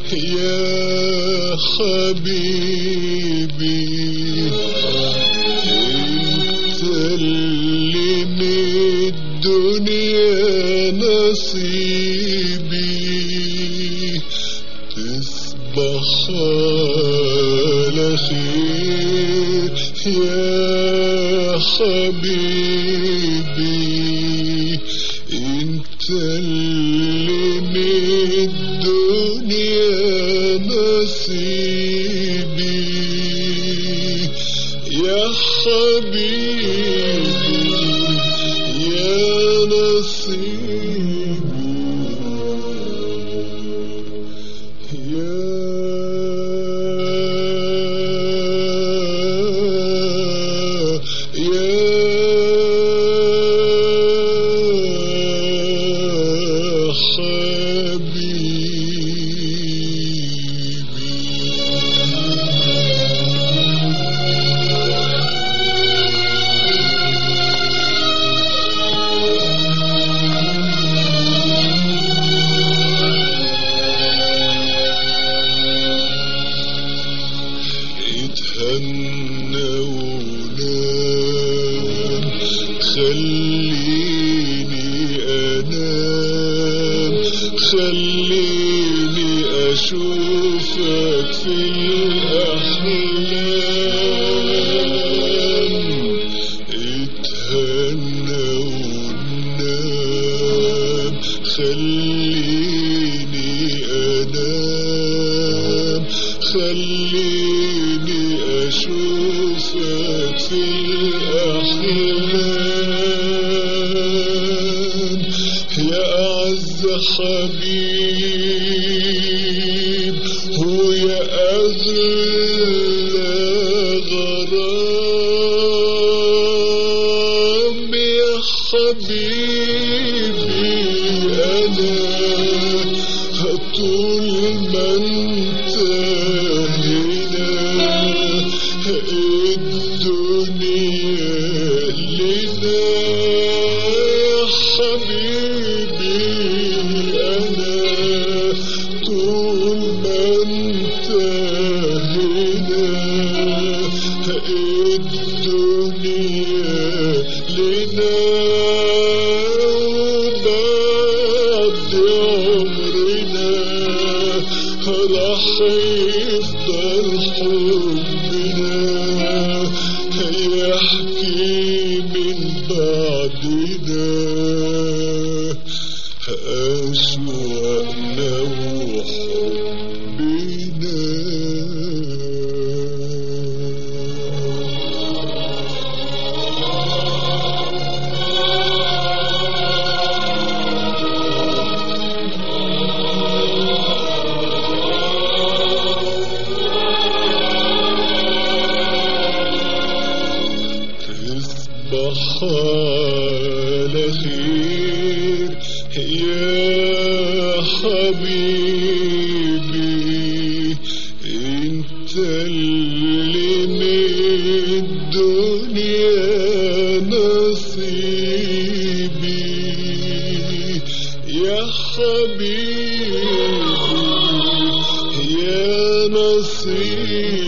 يا حبيبي انت اللي من الدنيا نصيبي تصبح على خير يا حبيبي انت اللي من الدنيا نصيبي يا حبيبي يا نصيبي يا يا حبيبي اتهنى ونام خليني انام خليني اشوفك في الاحلام اتهنى ونام خليني انام خليني اشوفك في الاحلام يا اعز حبيب ويا اغلى غرام يا حبيبي انا طول ما انت هنا الدنيا لنا يا حبيبي انا طول ما انت هنا الدنيا لنا وبعد عمرنا راح يفضل حبنا يحكي من بعدنا أشواقنا تصبح على خير يا حبيبي انت اللي من الدنيا نصيبي يا حبيبي يا نصيبي